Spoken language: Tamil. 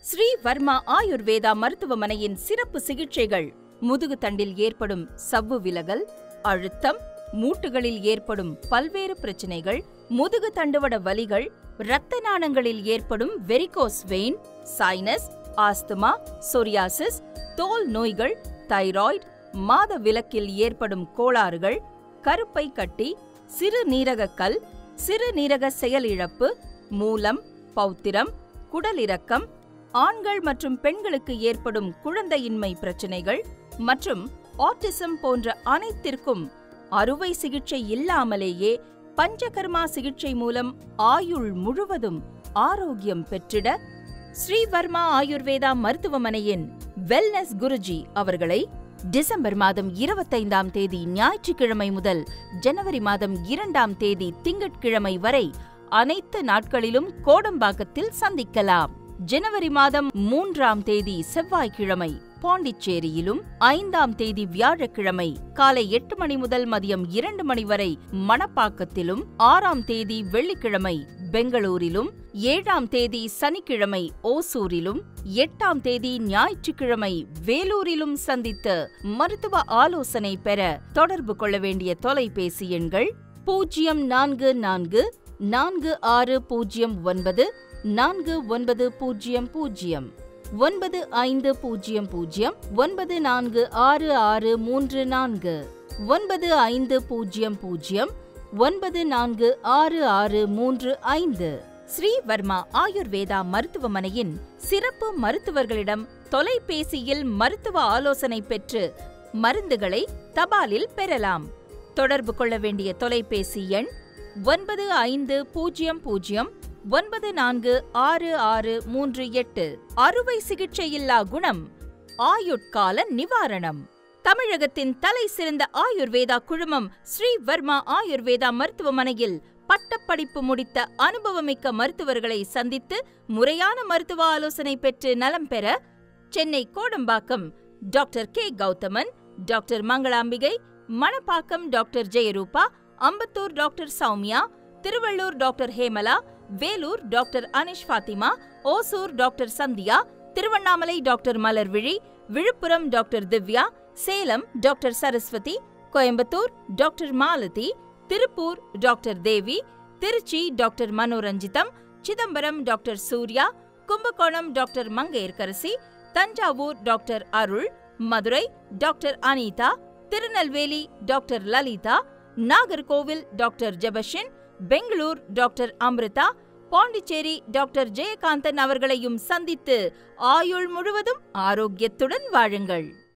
ஸ்ரீ வர்மா ஆயுர்வேதா மருத்துவமனையின் சிறப்பு சிகிச்சைகள் முதுகு தண்டில் ஏற்படும் சவ்வு விலகல் அழுத்தம் மூட்டுகளில் ஏற்படும் பல்வேறு பிரச்சனைகள் முதுகு தண்டுவட வலிகள் இரத்த நாணங்களில் ஏற்படும் varicose vein sinus asthma psoriasis தோல் நோய்கள் தைராய்டு மாத விலக்கில் ஏற்படும் கோளாறுகள் கருப்பை கட்டி சிறுநீரகக்கல் சிறுநீரக செயலிழப்பு மூலம் பௌத்திரம் குடலிறக்கம் ஆண்கள் மற்றும் பெண்களுக்கு ஏற்படும் குழந்தையின்மை பிரச்சனைகள் மற்றும் ஆட்டிசம் போன்ற அனைத்திற்கும் அறுவை சிகிச்சை இல்லாமலேயே பஞ்சகர்மா சிகிச்சை மூலம் ஆயுள் முழுவதும் ஆரோக்கியம் பெற்றிட ஸ்ரீவர்மா ஆயுர்வேதா மருத்துவமனையின் வெல்னஸ் குருஜி அவர்களை டிசம்பர் மாதம் இருபத்தைந்தாம் தேதி ஞாயிற்றுக்கிழமை முதல் ஜனவரி மாதம் இரண்டாம் தேதி திங்கட்கிழமை வரை அனைத்து நாட்களிலும் கோடம்பாக்கத்தில் சந்திக்கலாம் ஜனவரி மாதம் மூன்றாம் தேதி செவ்வாய்க்கிழமை பாண்டிச்சேரியிலும் ஐந்தாம் தேதி வியாழக்கிழமை காலை எட்டு மணி முதல் மதியம் இரண்டு மணி வரை மணப்பாக்கத்திலும் ஆறாம் தேதி வெள்ளிக்கிழமை பெங்களூரிலும் ஏழாம் தேதி சனிக்கிழமை ஓசூரிலும் எட்டாம் தேதி ஞாயிற்றுக்கிழமை வேலூரிலும் சந்தித்து மருத்துவ ஆலோசனை பெற தொடர்பு கொள்ள வேண்டிய தொலைபேசி எண்கள் பூஜ்ஜியம் நான்கு நான்கு நான்கு ஆறு பூஜ்ஜியம் ஒன்பது நான்கு ஒன்பது பூஜ்ஜியம் பூஜ்ஜியம் ஒன்பது ஐந்து பூஜ்ஜியம் பூஜ்ஜியம் ஒன்பது நான்கு ஆறு ஆறு மூன்று நான்கு ஒன்பது ஐந்து பூஜ்ஜியம் பூஜ்ஜியம் ஒன்பது நான்கு ஆறு ஆறு மூன்று ஐந்து ஸ்ரீவர்மா ஆயுர்வேதா மருத்துவமனையின் சிறப்பு மருத்துவர்களிடம் தொலைபேசியில் மருத்துவ ஆலோசனை பெற்று மருந்துகளை தபாலில் பெறலாம் தொடர்பு கொள்ள வேண்டிய தொலைபேசி எண் ஒன்பது ஐந்து பூஜ்ஜியம் பூஜ்ஜியம் ஒன்பது நான்கு ஆறு ஆறு மூன்று எட்டு அறுவை சிகிச்சையில்லா குணம் ஆயுட்கால நிவாரணம் தமிழகத்தின் தலை சிறந்த ஆயுர்வேதா குழுமம் ஸ்ரீ வர்மா ஆயுர்வேதா மருத்துவமனையில் பட்டப்படிப்பு முடித்த அனுபவமிக்க மருத்துவர்களை சந்தித்து முறையான மருத்துவ ஆலோசனை பெற்று நலம் பெற Chennai Kodambakkam doctor K Gauthaman doctor Mangalambigai Manapakkam doctor Jayarupa Ambattur doctor Soumya Tiruvallur doctor Hemala Vellore doctor Anish Fathima Hosur doctor Sandhya Tiruvannamalai doctor Malarvizhi Villupuram doctor Divya Salem doctor Saraswathi Coimbatore doctor Malathi Tiruppur doctor Devi Trichy doctor Manoranjitham Chidambaram doctor Surya Kumbakonam doctor Mangaiyarkarasi Thanjavur doctor Arul Madurai doctor Anitha Tirunelveli doctor Lalitha Nagercoil doctor Jebashin Bangalore doctor Amritha Pondicherry doctor Jayakanthan அவர்களையும் சந்தித்து ஆயுள் முழுவதும் ஆரோக்கியத்துடன் வாழுங்கள்